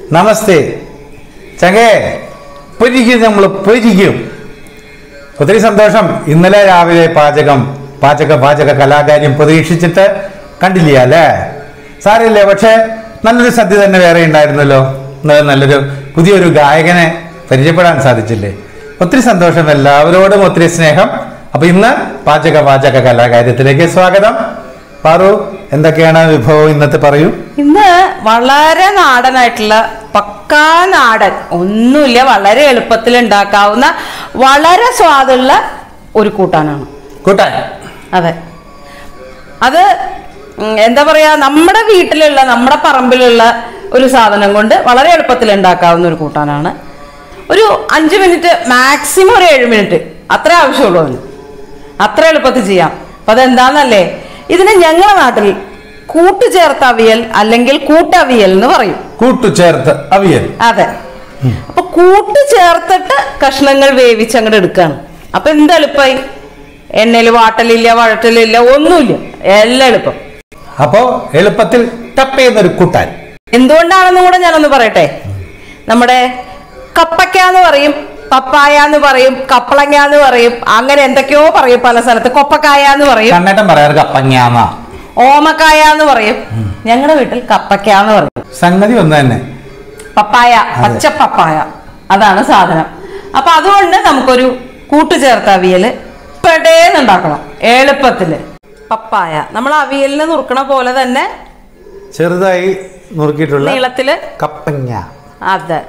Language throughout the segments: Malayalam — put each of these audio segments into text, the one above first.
നമസ്തേ ചങ്ങേ പൊരിക്കും നമ്മൾ പൊരിക്കും ഒത്തിരി സന്തോഷം ഇന്നലെ രാവിലെ പാചകം പാചക പാചക കലാകാര്യം പ്രതീക്ഷിച്ചിട്ട് കണ്ടില്ല അല്ലേ സാരമില്ലേ പക്ഷേ നല്ലൊരു സദ്യ തന്നെ വേറെ ഉണ്ടായിരുന്നല്ലോ ഇന്നലെ നല്ലൊരു പുതിയൊരു ഗായകനെ പരിചയപ്പെടാൻ സാധിച്ചില്ലേ ഒത്തിരി സന്തോഷം എല്ലാവരോടും ഒത്തിരി സ്നേഹം അപ്പൊ ഇന്ന് പാചക പാചക കലാകാര്യത്തിലേക്ക് സ്വാഗതം പാറു എന്തൊക്കെയാണ് വിഭവം ഇന്നത്തെ പറയൂ ഇന്ന് വളരെ നാടനായിട്ടുള്ള പക്കാ നാടൻ ഒന്നുമില്ല വളരെ എളുപ്പത്തിൽ ഉണ്ടാക്കാവുന്ന വളരെ സ്വാദുള്ള ഒരു കൂട്ടാനാണ് കൂട്ടാൻ അതെ അത് ഉം, എന്താ പറയാ നമ്മുടെ വീട്ടിലുള്ള നമ്മുടെ പറമ്പിലുള്ള ഒരു സാധനം കൊണ്ട് വളരെ എളുപ്പത്തിൽ ഉണ്ടാക്കാവുന്ന ഒരു കൂട്ടാനാണ് ഒരു അഞ്ച് മിനിറ്റ് മാക്സിമം ഒരു ഏഴ് മിനിറ്റ് അത്ര ആവശ്യമുള്ളൂ അതിന് അത്ര എളുപ്പത്തിൽ ചെയ്യാം അപ്പൊ അതെന്താന്നല്ലേ ഇതിന് ഞങ്ങളുടെ നാട്ടിൽ കൂട്ടുചേർത്ത അവിയൽ അല്ലെങ്കിൽ കൂട്ടവിയൽ എന്ന് പറയും കൂട്ടുചേർത്ത് അവിയൽ അതെ അപ്പൊ കൂട്ട് ചേർത്തിട്ട് കഷ്ണങ്ങൾ വേവിച്ച് അങ്ങോട്ട് എടുക്കാണ് അപ്പൊ എന്ത് എളുപ്പമായി എണ്ണയിൽ വാട്ടലില്ല വഴറ്റലില്ല ഒന്നുമില്ല എല്ലാം എളുപ്പം അപ്പോ എളുപ്പത്തിൽ ടപ്പ് ചെയ്യുന്നൊരു കൂട്ടാൻ എന്തുകൊണ്ടാണെന്നും കൂടെ ഞാനൊന്ന് പറയട്ടെ നമ്മുടെ കപ്പയ്ക്ക എന്ന് പറയും പപ്പായ എന്ന് പറയും കപ്പളങ്ങ എന്ന് പറയും അങ്ങനെ എന്തൊക്കെയോ പറയും പല സ്ഥലത്ത് കൊപ്പക്കായ എന്ന് പറയും കണ്ണേട്ടൻ പറയാറ് കപ്പങ്ങാന്ന ഓമക്കായ എന്ന് പറയും ഞങ്ങളുടെ വീട്ടിൽ കപ്പയ്ക്ക എന്ന് പറയും സംഗതി ഒന്ന് തന്നെ പപ്പായ പച്ച പപ്പായ അതാണ് സാധനം അപ്പൊ അതുകൊണ്ട് നമുക്കൊരു കൂട്ടുചേർത്ത അവിയല് പെടേന്ന് ഉണ്ടാക്കണം എളുപ്പത്തില് പപ്പായ നമ്മൾ അവിയലിന് നുറുക്കണ പോലെ തന്നെ ചെറുതായി നുറുക്കിയിട്ടുള്ള നീളത്തില് കപ്പങ്ങ അതെ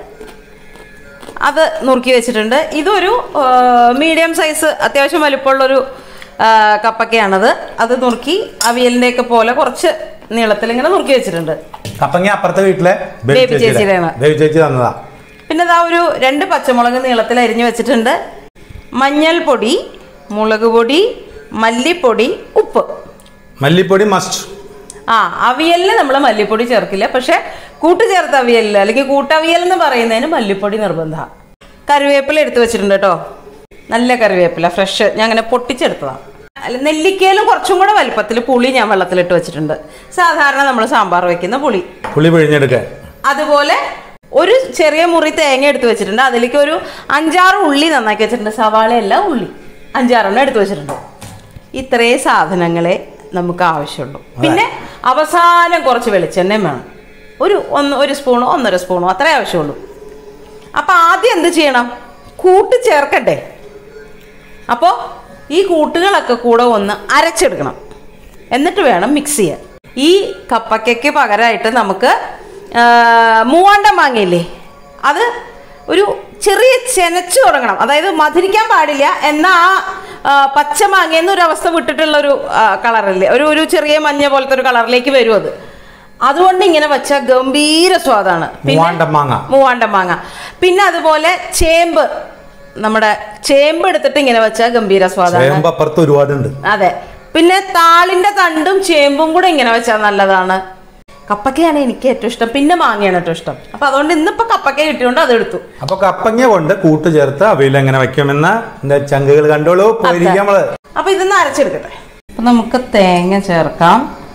അത് നുറുക്കി വെച്ചിട്ടുണ്ട് ഇതൊരു മീഡിയം സൈസ് അത്യാവശ്യം വലിപ്പമുള്ളൊരു ആ, കപ്പക്കയാണത് അത് നുറുക്കി അവിയലിൻ്റെയൊക്കെ പോലെ കുറച്ച് നീളത്തിൽ ഇങ്ങനെ നുറുക്കി വെച്ചിട്ടുണ്ട് കപ്പങ്ങ അപ്പുറത്തെ വീട്ടിലെ ബേബി ബേബി ചേച്ചിയുടെ. ചേച്ചിയുടെയാണ്. ബേബി ചേച്ചി തന്നതാ പിന്നെ ഇതാ ഒരു രണ്ട് പച്ചമുളക് നീളത്തിൽ അരിഞ്ഞു വെച്ചിട്ടുണ്ട് മഞ്ഞൾപ്പൊടി മുളക് പൊടി മല്ലിപ്പൊടി ഉപ്പ് മല്ലിപ്പൊടി മസ്റ്റ് ആ അവിയലിന് നമ്മൾ മല്ലിപ്പൊടി ചേർക്കില്ല പക്ഷെ കൂട്ട് ചേർത്ത അവിയലിൽ അല്ലെങ്കിൽ കൂട്ടവിയൽ എന്ന് പറയുന്നതിന് മല്ലിപ്പൊടി നിർബന്ധമാണ് കറിവേപ്പില എടുത്തു വെച്ചിട്ടുണ്ട് കേട്ടോ നല്ല കറിവേപ്പില ഫ്രഷ് ഞാൻ അങ്ങനെ പൊട്ടിച്ചെടുത്തതാണ് അല്ല നെല്ലിക്കയിലും കുറച്ചും കൂടെ വലിപ്പത്തിൽ പുളി ഞാൻ വെള്ളത്തിലിട്ട് വെച്ചിട്ടുണ്ട് സാധാരണ നമ്മൾ സാമ്പാർ വെക്കുന്ന പുളി പുളി പിഴിഞ്ഞെടുക്കാൻ അതുപോലെ ഒരു ചെറിയ മുറി തേങ്ങ എടുത്ത് വെച്ചിട്ടുണ്ട് അതിലേക്ക് ഒരു അഞ്ചാറ് ഉള്ളി നന്നാക്കി വെച്ചിട്ടുണ്ട് സവാളയല്ല ഉള്ളി അഞ്ചാറെണ്ണം എടുത്ത് വെച്ചിട്ടുണ്ട് ഇത്രയും സാധനങ്ങളെ നമുക്ക് ആവശ്യമുള്ളൂ പിന്നെ അവസാനം കുറച്ച് വെളിച്ചെണ്ണയും വേണം ഒരു ഒന്ന് ഒരു സ്പൂണോ ഒന്നര സ്പൂണോ അത്രേ ആവശ്യമുള്ളൂ അപ്പം ആദ്യം എന്ത് ചെയ്യണം കൂട്ട് ചേർക്കട്ടെ അപ്പോൾ ഈ കൂട്ടുകളൊക്കെ കൂടെ ഒന്ന് അരച്ചെടുക്കണം എന്നിട്ട് വേണം മിക്സ് ചെയ്യാൻ ഈ കപ്പയ്ക്കയ്ക്ക് പകരമായിട്ട് നമുക്ക് ആ, മൂവാണ്ട മാങ്ങയില്ലേ അത് ഒരു ചെറിയ ചെനച്ചു തുടങ്ങണം അതായത് മധുരിക്കാൻ പാടില്ല എന്നാൽ ആ ആ, പച്ച മാങ്ങയെന്ന് ഒരു അവസ്ഥ വിട്ടിട്ടുള്ള ഒരു കളറല്ലേ ഒരു ഒരു ചെറിയ മഞ്ഞ പോലത്തെ ഒരു കളറിലേക്ക് വരും അത് അതുകൊണ്ട് ഇങ്ങനെ വെച്ച ഗംഭീര സ്വാദാണ് മൂവാണ്ടൻ മാങ്ങ. മൂവാണ്ട മാങ്ങ പിന്നെ അതുപോലെ ചേമ്പ് നമ്മുടെ ചേമ്പ് എടുത്തിട്ട് ഇങ്ങനെ വെച്ച ഗംഭീര സ്വാദാണ് ചേമ്പ് അപ്പുറത്ത് ഒരുപാടുണ്ട് അതെ പിന്നെ താളിന്റെ തണ്ടും ചേമ്പും കൂടെ ഇങ്ങനെ വെച്ചാൽ നല്ലതാണ് കപ്പക്കയാണ് എനിക്ക് ഏറ്റവും ഇഷ്ടം പിന്നെ മാങ്ങയാണ് ഏറ്റവും ഇഷ്ടം അപ്പൊ അതുകൊണ്ട് ഇന്നിപ്പോ കപ്പക്ക കിട്ടിയോണ്ട് അത് എടുത്തു അപ്പൊ കപ്പങ്ങ കൊണ്ട് കൂട്ട് ചേർത്ത് അവിയൽ എങ്ങനെ വെക്കുമെന്ന് എന്റെ ചങ്കുകൾ കണ്ടോളൂ പോയിരിക്കാം നമ്മള് അപ്പൊ ഇതൊന്ന് അരച്ചെടുക്കട്ടെ അപ്പൊ നമുക്ക് തേങ്ങ ചേർക്കാം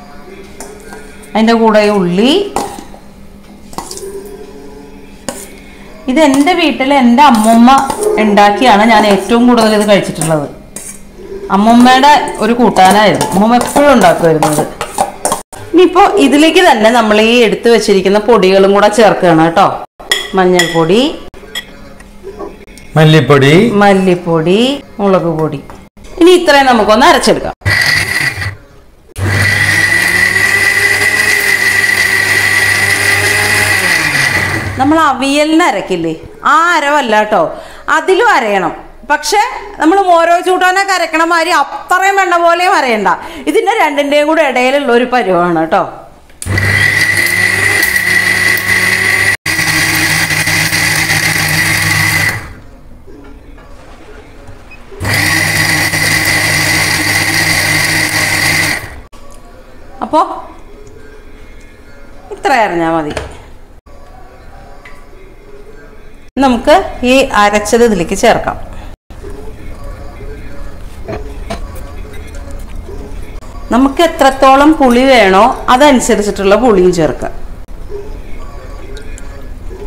അതിന്റെ കൂടെ ഈ ഉള്ളി ഇത് എൻ്റെ വീട്ടിൽ എൻ്റെ അമ്മൂമ്മ ഉണ്ടാക്കിയാണ് ഞാൻ ഏറ്റവും കൂടുതൽ ഇത് കഴിച്ചിട്ടുള്ളത് അമ്മൂമ്മയുടെ ഒരു കൂട്ടാനായിരുന്നു അമ്മൂമ്മ എപ്പോഴും ഉണ്ടാക്കുമായിരുന്നത് ഇനിയിപ്പോൾ ഇതിലേക്ക് തന്നെ നമ്മൾ ഈ എടുത്തു വെച്ചിരിക്കുന്ന പൊടികളും കൂടെ ചേർക്കുകയാണ് കേട്ടോ മഞ്ഞൾപ്പൊടി മല്ലിപ്പൊടി മല്ലിപ്പൊടി മുളക് പൊടി ഇനി ഇത്രയും നമുക്കൊന്ന് അരച്ചെടുക്കാം നമ്മൾ അവിയലിന് അരക്കില്ലേ ആ അരവല്ല കേട്ടോ അതിലും അരയണം പക്ഷെ നമ്മൾ ഓരോ ചൂട്ടാനൊക്കെ അരക്കണ മാതിരി അത്രയും വെണ്ണ പോലെയും അരയണ്ട ഇതിന്റെ രണ്ടിന്റെയും കൂടെ ഇടയിലുള്ള ഒരു പരുവാണ് കേട്ടോ അപ്പോൾ ഇത്ര അറിഞ്ഞാൽ മതി നമുക്ക് ഈ അരച്ചത് ഇതിലേക്ക് ചേർക്കാം നമുക്ക് എത്രത്തോളം പുളി വേണോ അതനുസരിച്ചിട്ടുള്ള പുളിയും ചേർക്കാം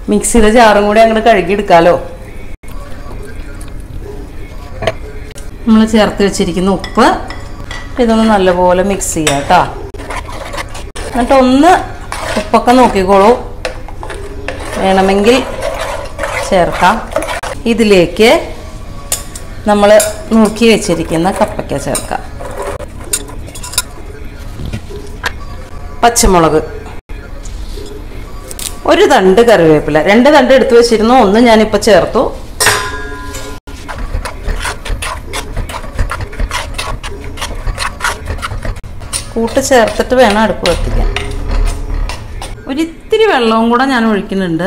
മിക്സിയുടെ ജാറും കൂടി അങ്ങോട്ട് കഴുകിയെടുക്കാലോ നമ്മൾ ചേർത്ത് വെച്ചിരിക്കുന്ന ഉപ്പ് ഇതൊന്ന് നല്ലപോലെ മിക്സ് ചെയ്യാം കേട്ടോ എന്നിട്ട് ഒന്ന് ഉപ്പൊക്കെ നോക്കിക്കോളൂ വേണമെങ്കിൽ ചേർക്കാം ഇതിലേക്ക് നമ്മൾ നുറുക്കി വെച്ചിരിക്കുന്ന കപ്പയ്ക്ക ചേർക്കാം പച്ചമുളക് ഒരു തണ്ട് കറിവേപ്പില രണ്ട് തണ്ട് എടുത്തു വെച്ചിരുന്നു ഒന്ന് ഞാനിപ്പോൾ ചേർത്തു കൂട്ട് ചേർത്തിട്ട് വേണം അടുപ്പ് കത്തിക്കാൻ ഒരിത്തിരി വെള്ളവും കൂടെ ഞാൻ ഒഴിക്കുന്നുണ്ട്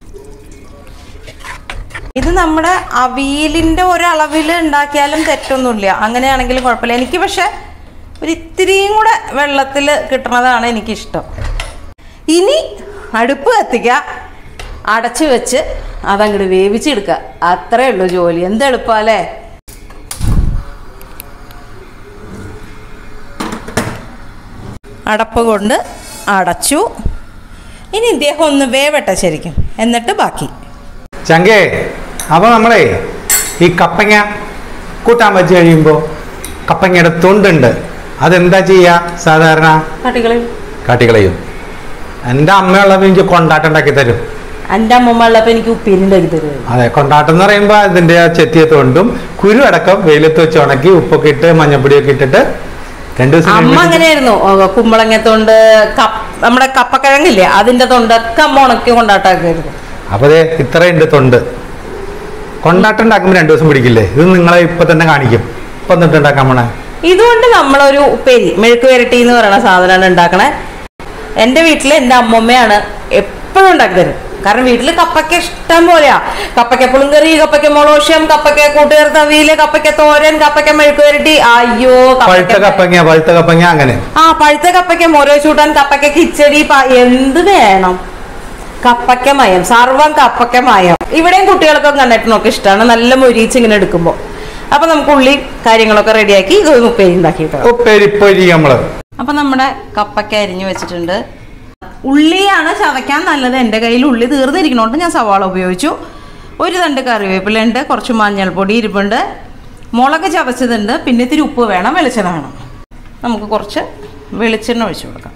ഇത് നമ്മുടെ അവിയലിൻ്റെ ഒരളവിൽ ഉണ്ടാക്കിയാലും തെറ്റൊന്നുമില്ല അങ്ങനെയാണെങ്കിലും കുഴപ്പമില്ല എനിക്ക് പക്ഷെ ഒരു ഇത്തിരിയും കൂടെ വെള്ളത്തിൽ കിട്ടുന്നതാണ് എനിക്കിഷ്ടം ഇനി അടുപ്പ് കത്തിക്കുക അടച്ചു വെച്ച് അതങ്ങോട്ട് വേവിച്ചെടുക്കുക അത്രേ ഉള്ളൂ ജോലി എന്ത് എളുപ്പമല്ലേ അടപ്പ് കൊണ്ട് അടച്ചു ഇനി ഇദ്ദേഹം ഒന്ന് വേവട്ടെ ശരിക്കും എന്നിട്ട് ബാക്കി ചങ്കേ അപ്പോൾ നമ്മളെ ഈ കപ്പങ്ങ കൂട്ടാൻ വെച്ച് കഴിയുമ്പോൾ കപ്പങ്ങയുടെ തൊണ്ടുണ്ട് അതെന്താ ചെയ്യുക സാധാരണ കാട്ടിക്കളയും കാട്ടിക്കളയും എൻ്റെ അമ്മയുള്ളപ്പോൾ എനിക്ക് കൊണ്ടാട്ടുണ്ടാക്കി തരും എൻ്റെ അമ്മമ്മ ഉള്ളപ്പോൾ എനിക്ക് ഉപ്പേരി ഉണ്ടാക്കി തരുമായിരുന്നു അതെ കൊണ്ടാട്ടം എന്ന് പറയുമ്പോൾ അതിൻ്റെ ആ ചെത്തിയ തൊണ്ടും കുരു അടക്കം വെയിലത്ത് വെച്ച് ഉണക്കി ഉപ്പൊക്കെ ഇട്ട് മഞ്ഞപ്പൊടിയൊക്കെ ഇട്ടിട്ട് രണ്ടു ദിവസം അമ്മ കഴിയുമ്പഴത്തേക്ക് അങ്ങനെയായിരുന്നു ഓ, കുമ്പളങ്ങത്തൊണ്ട് കപ്പ നമ്മുടെ കപ്പക്കിഴങ്ങില്ലേ അതിന്റെ തൊണ്ടൊക്കെ അമ്മ ഉണക്കി കൊണ്ടാട്ടാക്കുമായിരുന്നു അപ്പോൾ ദേ ഇത്രയുണ്ട് തൊണ്ട് കൊണ്ടാട്ടം ഉണ്ടാക്കുമ്പോൾ രണ്ടു ദിവസം പിടിക്കില്ലേ ഇത് നിങ്ങളെ ഇപ്പൊ തന്നെ കാണിക്കും ഇപ്പൊ എന്നിട്ട് ഉണ്ടാക്കാൻ പോണേ ഇതുകൊണ്ട് നമ്മളൊരു ഉപ്പേരി മെഴുക്ക് വരട്ടി എന്ന് പറയുന്ന സാധനമാണ് ഉണ്ടാക്കണേ എൻ്റെ വീട്ടിൽ എൻ്റെ അമ്മമ്മയാണ് എപ്പോഴും ഉണ്ടാക്കി തരും കാരണം വീട്ടിൽ കപ്പയ്ക്ക ഇഷ്ടം പോലെയാ കപ്പയ്ക്ക പുളിങ്കറി കപ്പയ്ക്ക മുളോഷ്യം കപ്പയ്ക്ക കൂട്ടുചേർത്ത അവിയല് കപ്പയ്ക്ക തോരൻ കപ്പയ്ക്ക മെഴുക്ക് വരട്ടി അയ്യോ പഴുത്ത കപ്പങ്ങ പഴുത്ത കപ്പങ്ങ അങ്ങനെ ആ പഴുത്ത കപ്പയ്ക്ക മൊരോ ചൂട്ടാൻ കപ്പയ്ക്ക കിച്ചടി പ- എന്ത് വേണം കപ്പയ്ക്ക മയം സർവം കപ്പയ്ക്ക മയം ഇവിടെയും കുട്ടികൾക്കൊക്കെ കണ്ടിട്ട് ഇഷ്ടമാണ് നല്ല മൊരിച്ച് ഇങ്ങനെ എടുക്കുമ്പോൾ അപ്പൊ നമുക്ക് ഉള്ളി കാര്യങ്ങളൊക്കെ റെഡിയാക്കി ഇത് ഉപ്പേരി ഉണ്ടാക്കിയിട്ട് ഉപ്പേരിപ്പൊരി നമ്മള് അപ്പൊ നമ്മുടെ കപ്പയ്ക്ക അരിഞ്ഞു വെച്ചിട്ടുണ്ട് ഉള്ളിയാണ് ചതയ്ക്കാൻ നല്ലത് എൻ്റെ കയ്യിൽ ഉള്ളി തീർന്നിരിക്കണോണ്ട് ഞാൻ സവാള ഉപയോഗിച്ചു ഒരു തണ്ട് കറിവേപ്പില ഉണ്ട് കുറച്ച് മഞ്ഞൾപ്പൊടി ഇരിപ്പുണ്ട് മുളക് ചതച്ചതുണ്ട് പിന്നെ ഇത്തിരി ഉപ്പ് വേണം വെളിച്ചെണ്ണ വേണം നമുക്ക് കുറച്ച് വെളിച്ചെണ്ണ ഒഴിച്ചു കൊടുക്കാം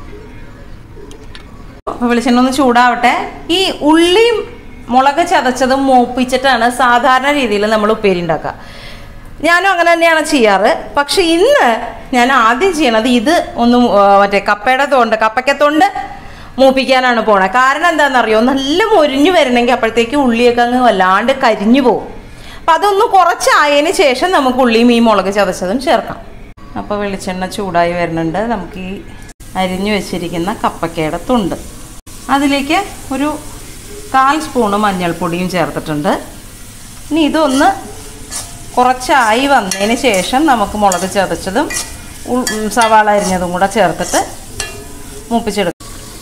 അപ്പോൾ വെളിച്ചെണ്ണ ഒന്ന് ചൂടാവട്ടെ ഈ ഉള്ളിയും മുളക് ചതച്ചതും മൂപ്പിച്ചിട്ടാണ് സാധാരണ രീതിയിൽ നമ്മൾ ഉപ്പേരി ഉണ്ടാക്കുക ഞാനും അങ്ങനെ തന്നെയാണ് ചെയ്യാറ് പക്ഷെ ഇന്ന് ഞാൻ ആദ്യം ചെയ്യണത് ഇത് ഒന്ന് മൂ- ആ, മറ്റേ കപ്പയുടെ തൊണ്ട് കപ്പയ്ക്കത്തൊണ്ട് മൂപ്പിക്കാനാണ് പോണത് കാരണം എന്താണെന്നറിയോ നല്ല മൊരിഞ്ഞു വരണമെങ്കിൽ അപ്പോഴത്തേക്ക് ഉള്ളിയൊക്കെ അങ്ങ് വല്ലാണ്ട് കരിഞ്ഞു പോകും അപ്പം അതൊന്ന് കുറച്ചായതിന് ശേഷം നമുക്ക് ഉള്ളിയും ഈ മുളക് ചതച്ചതും ചേർക്കാം അപ്പോൾ വെളിച്ചെണ്ണ ചൂടായി വരുന്നുണ്ട് നമുക്ക് ഈ അരിഞ്ഞു വെച്ചിരിക്കുന്ന കപ്പക്കയുടെ തൊണ്ട് അതിലേക്ക് ഒരു കാൽ സ്പൂണ് മഞ്ഞൾപ്പൊടിയും ചേർത്തിട്ടുണ്ട് ഇനി ഇതൊന്ന് കുറച്ചായി വന്നതിന് ശേഷം നമുക്ക് മുളക് ചതച്ചതും ഉൾ- ഉം, സവാള അരിഞ്ഞതും കൂടെ ചേർത്തിട്ട് മൂപ്പിച്ചെടുക്കും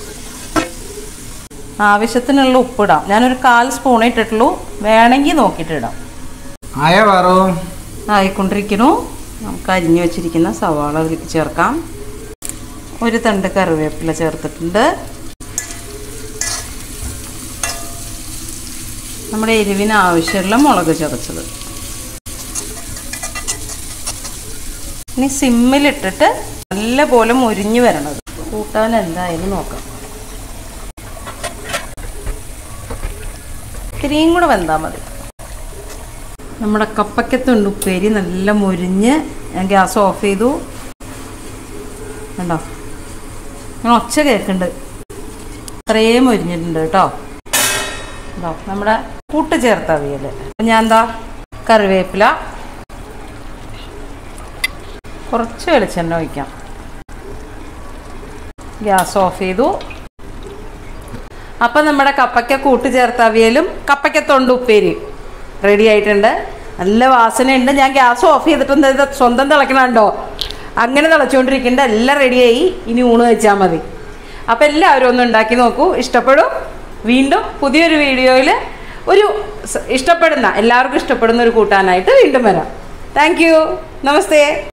ആവശ്യത്തിനുള്ള ഉപ്പിടാം ഞാനൊരു കാൽ സ്പൂണേ ഇട്ടിട്ടുള്ളൂ വേണമെങ്കിൽ നോക്കിയിട്ട് ഇടാം ആയ വേറോ ആയിക്കൊണ്ടിരിക്കുന്നു നമുക്ക് അരിഞ്ഞു വെച്ചിരിക്കുന്ന സവാള അതിലേക്ക് ചേർക്കാം ഒരു തണ്ട് കറിവേപ്പില ചേർത്തിട്ടുണ്ട് നമ്മുടെ എരിവിന് ആവശ്യമുള്ള മുളക് ചതച്ചത് ഇനി സിമ്മിലിട്ടിട്ട് നല്ലപോലെ മുരിഞ്ഞു വരണത് കൂട്ടാൻ എന്തായാലും നോക്കാം ഇത്തിരിയും കൂടെ വെന്താൽ മതി നമ്മുടെ കപ്പയ്ക്കത്തുണ്ട് ഉപ്പേരി നല്ല മുരിഞ്ഞ് ഞാൻ ഗ്യാസ് ഓഫ് ചെയ്തു കണ്ടോ ഞാൻ ഒച്ച കേൾക്കുന്നുണ്ട് ഇത്രയും മുരിഞ്ഞിട്ടുണ്ട് കേട്ടോ കേട്ടോ നമ്മുടെ കൂട്ട് ചേർത്ത അവിയൽ അപ്പം ഞാൻ എന്താ കറിവേപ്പില കുറച്ച് വെളിച്ചെണ്ണ ഒഴിക്കാം ഗ്യാസ് ഓഫ് ചെയ്തു അപ്പം നമ്മുടെ കപ്പയ്ക്ക കൂട്ട് ചേർത്ത അവിയലും കപ്പയ്ക്കത്തൊണ്ട് ഉപ്പേരിയും റെഡി ആയിട്ടുണ്ട് നല്ല വാസനയുണ്ട് ഞാൻ ഗ്യാസ് ഓഫ് ചെയ്തിട്ടുണ്ട് ഇത് സ്വന്തം തിളക്കണുണ്ടോ അങ്ങനെ തിളച്ചുകൊണ്ടിരിക്കുന്നുണ്ട് എല്ലാം റെഡിയായി ഇനി ഊണ് വെച്ചാൽ മതി അപ്പം എല്ലാവരും ഒന്ന് ഉണ്ടാക്കി നോക്കൂ ഇഷ്ടപ്പെടും വീണ്ടും പുതിയൊരു വീഡിയോയിൽ ഒരു സ- ഇഷ്ടപ്പെടുന്ന എല്ലാവർക്കും ഇഷ്ടപ്പെടുന്ന ഒരു കൂട്ടാനായിട്ട് വീണ്ടും വരാം താങ്ക് യു നമസ്തേ